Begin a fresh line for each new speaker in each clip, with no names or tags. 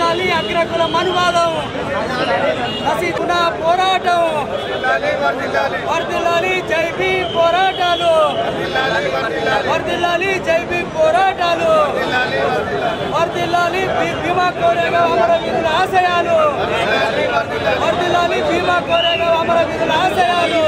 వర్దిల్లాలి అగ్రకుల మనువాదం నసీకున పోరాటం వర్దిల్లాలి జైబీ పోరాటాలు వర్దిల్లాలి జైబీ పోరాటాలు వర్దిల్లాలి భీ- భీమా కోరేగా అమరవీరుల ఆశయాలు వర్దిల్లాలి భీమా కోరేగా అమరవీరుల ఆశయాలు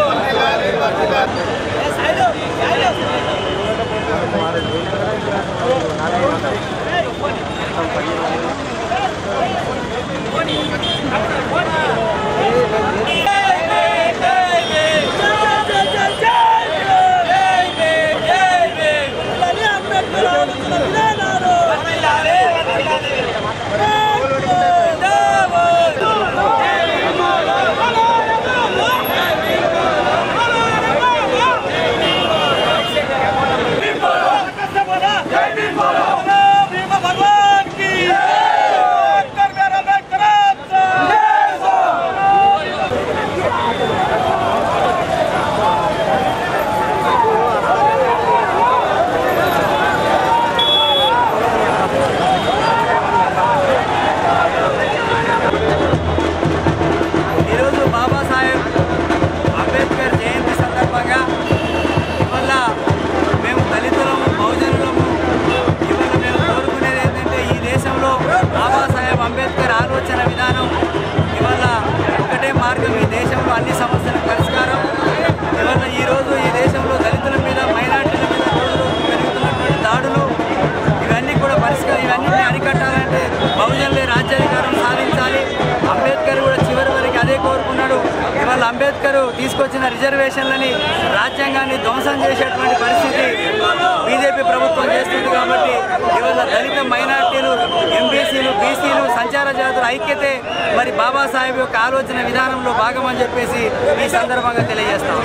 ఈరోజు బాబాసాహెబ్ అంబేద్కర్ జయంతి సందర్భంగా ఇవాళ మేము దళితులము బహుజనులము ఇవాళ మేము కోరుకునేది ఏంటంటే ఈ దేశంలో బాబాసాహెబ్ అంబేద్కర్ ఆలోచన విధానం ఇవాళ ఒకటే మార్గం ఈ దేశంలో అన్ని సమస్యలకు పరిష్కారం ఇవాళ ఈరోజు ఈ దేశంలో దళితుల మీద మైనార్టీల మీద రోజు రోజు పెరుగుతున్నటువంటి దాడులు ఇవన్నీ కూడా పరిష్కారం ఇవన్నీ అరికట్టాలంటే బహుజనులే రాజ్యాధికారం సాధించాలి అంబేద్కర్ కూడా చివరి వరకు అదే కోరుకున్నాడు ఇవాళ అంబేద్కర్ తీసుకొచ్చిన రిజర్వేషన్లని రాజ్యాంగాన్ని ధ్వంసం చేసేటువంటి పరిస్థితి బీజేపీ ప్రభుత్వం చేస్తుంది కాబట్టి ఇవాళ దళిత మైనార్టీలు ఎంబీసీలు బీసీలు సంచార జాతుల ఐక్యతే మరి బాబాసాహెబ్ యొక్క ఆలోచన విధానంలో భాగమని చెప్పేసి ఈ సందర్భంగా తెలియజేస్తాం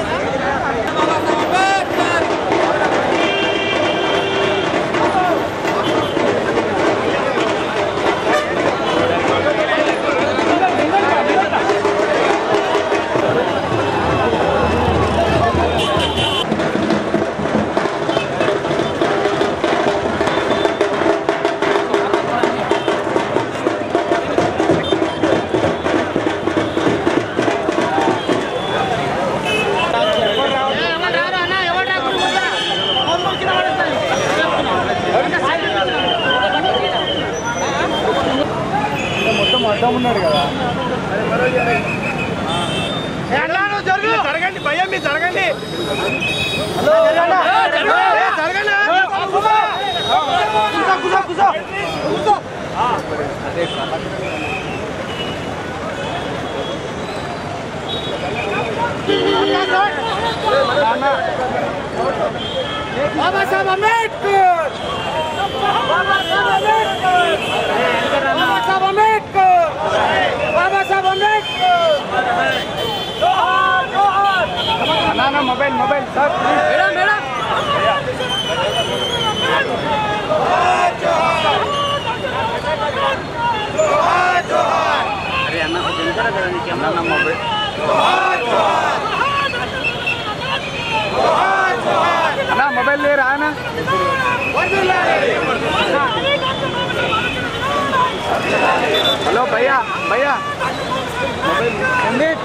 జరగండి భయం మీరు జరగండి జరగండి
బాబాసాహెబ్ అంబేద్కర్ బాబాసాహెబ్ అంబేద్కర్ బాబాసాహెబ్ అంబేద్కర్ బాబాసాహెబ్ అంబేద్కర్ జోహార్ జోహార్
నాన్న mobile mobile sir
madam madam
అన్న మొబైల్ లేరా అన్న హలో భయ్యా భయ్యా మొబైల్ సందీప్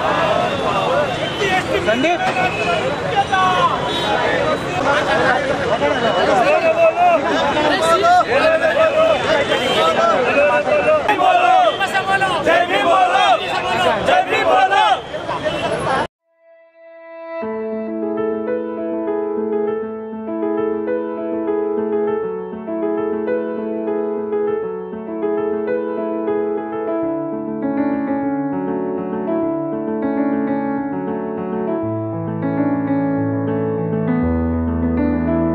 సందీప్
శ్రీ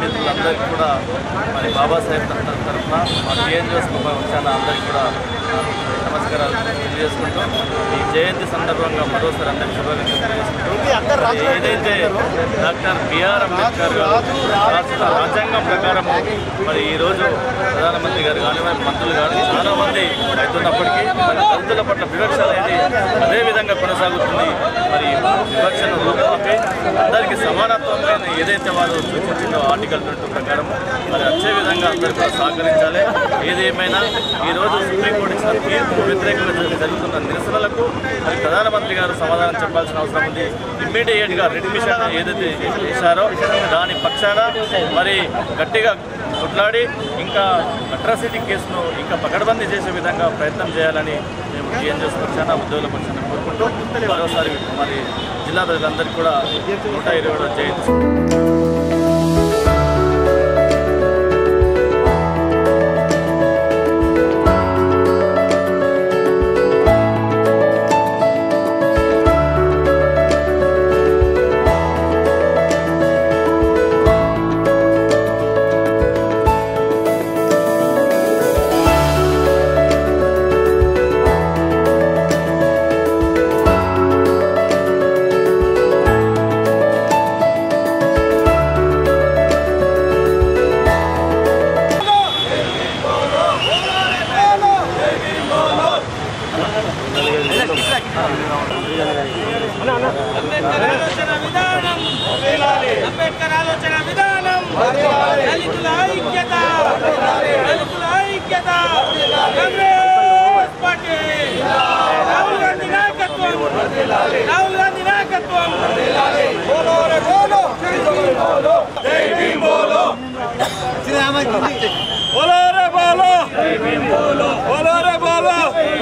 మిత్రులందరికీ కూడా మరి బాబాసాహెబ్ డాక్టర్ తరఫున మా టీఎన్జిఓస్ పక్షాన అందరికీ కూడా నమస్కారాలు తెలియజేసుకుంటూ ఈ జయంతి సందర్భంగా మరోసారి అందరికీ శుభాకాంక్షలు తెలియజేసుకుంటూ మరి ఏదైతే డాక్టర్ బిఆర్ అంబేద్కర్ గారు రాసిన రాజ్యాంగం ప్రకారం మరి ఈరోజు ప్రధానమంత్రి గారు కానీ మరి మంత్రులు కానీ చాలా మంది అవుతున్నప్పటికీ మరి దళితుల పట్ల వివక్ష అనేది అదే విధంగా కొనసాగుతుంది మరి వివక్షను రూపొంది అందరికీ సమానత్వం లేని ఏదైతే వారు సూచించిందో ఆర్టికల్ ట్వంటీ ప్రకారం మరి వచ్చే విధంగా అందరూ కూడా సహకరించాలి ఏదేమైనా ఈరోజు సుప్రీంకోర్టు ఇచ్చిన తీర్పు వ్యతిరేకంగా జరుగు- జరుగుతున్న నిరసనలకు మరి ప్రధానమంత్రి గారు సమాధానం చెప్పాల్సిన అవసరం ఉంది ఇమ్మీడియట్గా రెడ్ మిషన్ ఏదైతే చేశారో దాని పక్షాన మరి గట్టిగా కొట్లాడి ఇంకా అట్రాసిటీ కేసును ఇంకా పకడ్బందీ చేసే విధంగా ప్రయత్నం చేయాలని మేము టీఎన్జీఎస్ పక్షాన ఉద్యోగుల పక్షాన కోరుకుంటూ మరోసారి మరి జిల్లా ప్రజలందరికీ కూడా నూట ఇరవై ఏడవ జయంతి
అంబేద్కర్ ఆలోచన విధానం దళితుల ఐక్యత దళితుల ఐక్యత కాంగ్రెస్ పార్టీ రాహుల్ గాంధీ నాయకత్వం రాహుల్ గాంధీ నాయకత్వం బోలో రే బోలో బోలో రే బోలో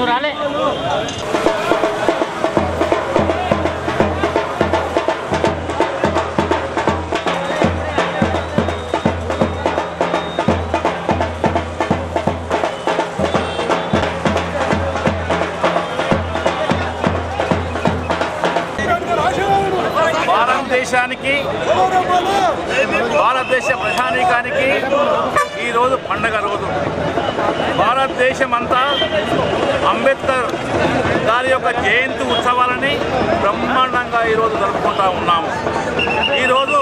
భారతదేశానికి భారతదేశ ప్రజానీకానికి ఈరోజు పండగ రోజు భారతదేశం అంతా అంబేద్కర్ గారి యొక్క జయంతి ఉత్సవాలని బ్రహ్మాండంగా ఈరోజు జరుపుకుంటా ఉన్నాము ఈరోజు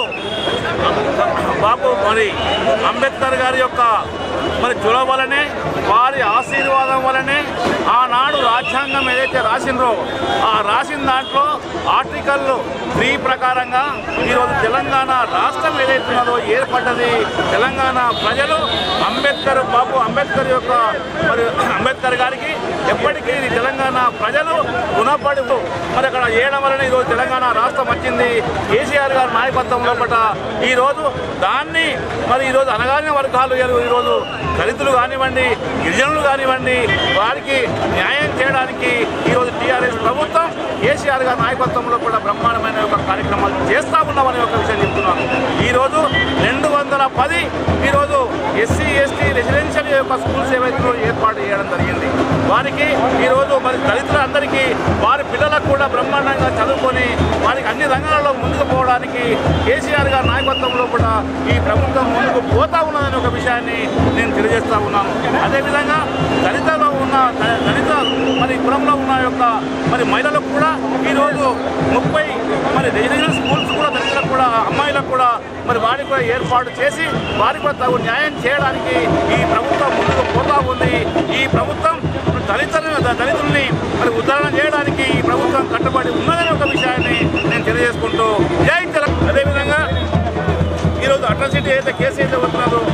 బాబు మరి అంబేద్కర్ గారి యొక్క మరి చొరవ వలనే వారి ఆశీర్వాదం వలనే ఆనాడు రాజ్యాంగం ఏదైతే రాసిండ్రో ఆ రాసిన దాంట్లో ఆర్టికల్ త్రీ ప్రకారంగా ఈరోజు తెలంగాణ రాష్ట్రం ఏదైతే ఉన్నదో ఏర్పడ్డది తెలంగాణ ప్రజలు అంబేద్కర్ బాబు అంబేద్కర్ యొక్క మరి అంబేద్కర్ గారికి ఎప్పటికీ ఈ తెలంగాణ ప్రజలు రుణపడి మరి అక్కడ చేయడం వలన ఈరోజు తెలంగాణ రాష్ట్రం వచ్చింది కేసీఆర్ గారి నాయకత్వంలో పట ఈరోజు దాన్ని మరి ఈరోజు అనగారిన వర్గాలు ఈరో- ఈరోజు దళితులు కానివ్వండి గిరిజనులు కానివ్వండి వారికి న్యాయం చేయడానికి ఈరోజు టీఆర్ఎస్ ప్రభుత్వం కేసీఆర్ గారి నాయకత్వంలో కూడా బ్రహ్మాండమైన ఒక కార్యక్రమాలు చేస్తా ఉన్నామనే ఒక విషయం చెప్తున్నాను ఈరోజు రెండు వందల పది ఈరోజు ఎస్సీ ఎస్టీ రెసిడెన్షియల్ యొక్క స్కూల్స్ ఏవైతే ఏర్పాటు చేయడం జరిగింది వారికి ఈరోజు మరి దళితులందరికీ వారి పిల్లలకు కూడా బ్రహ్మాండంగా చదువుకొని వారికి అన్ని రంగాలలో ముందుకు పోవడానికి కేసీఆర్ గారి నాయకత్వంలో కూడా ఈ ప్రభుత్వం ముందుకు పోతా ఉన్నదనే ఒక విషయాన్ని నేను తెలియజేస్తా ఉన్నాను అదేవిధంగా దళితలో ఉన్న ద- దళిత మరి కులంలో ఉన్న యొక్క మరి మహిళలకు కూడా ఈరోజు ముప్పై మరి రెసిడెన్షియల్ స్కూల్స్ కూడా దళితులకు కూడా అమ్మాయిలకు కూడా మరి వారికి కూడా ఏర్పాటు చేసి వారికి కూడా తగు న్యాయం చేయడానికి ఈ ప్రభుత్వం ముందుకు పోతా ఉంది ఈ ప్రభుత్వం దళితులను దళితుల్ని మరి ఉద్ధరణ చేయడానికి ఈ ప్రభుత్వం కట్టుబడి ఉన్నదనే ఒక విషయాన్ని నేను తెలియజేసుకుంటూ జై తెలంగాణ అదేవిధంగా ఈరోజు అట్రాసిటీ అయితే కేసు అయితే వస్తున్నదో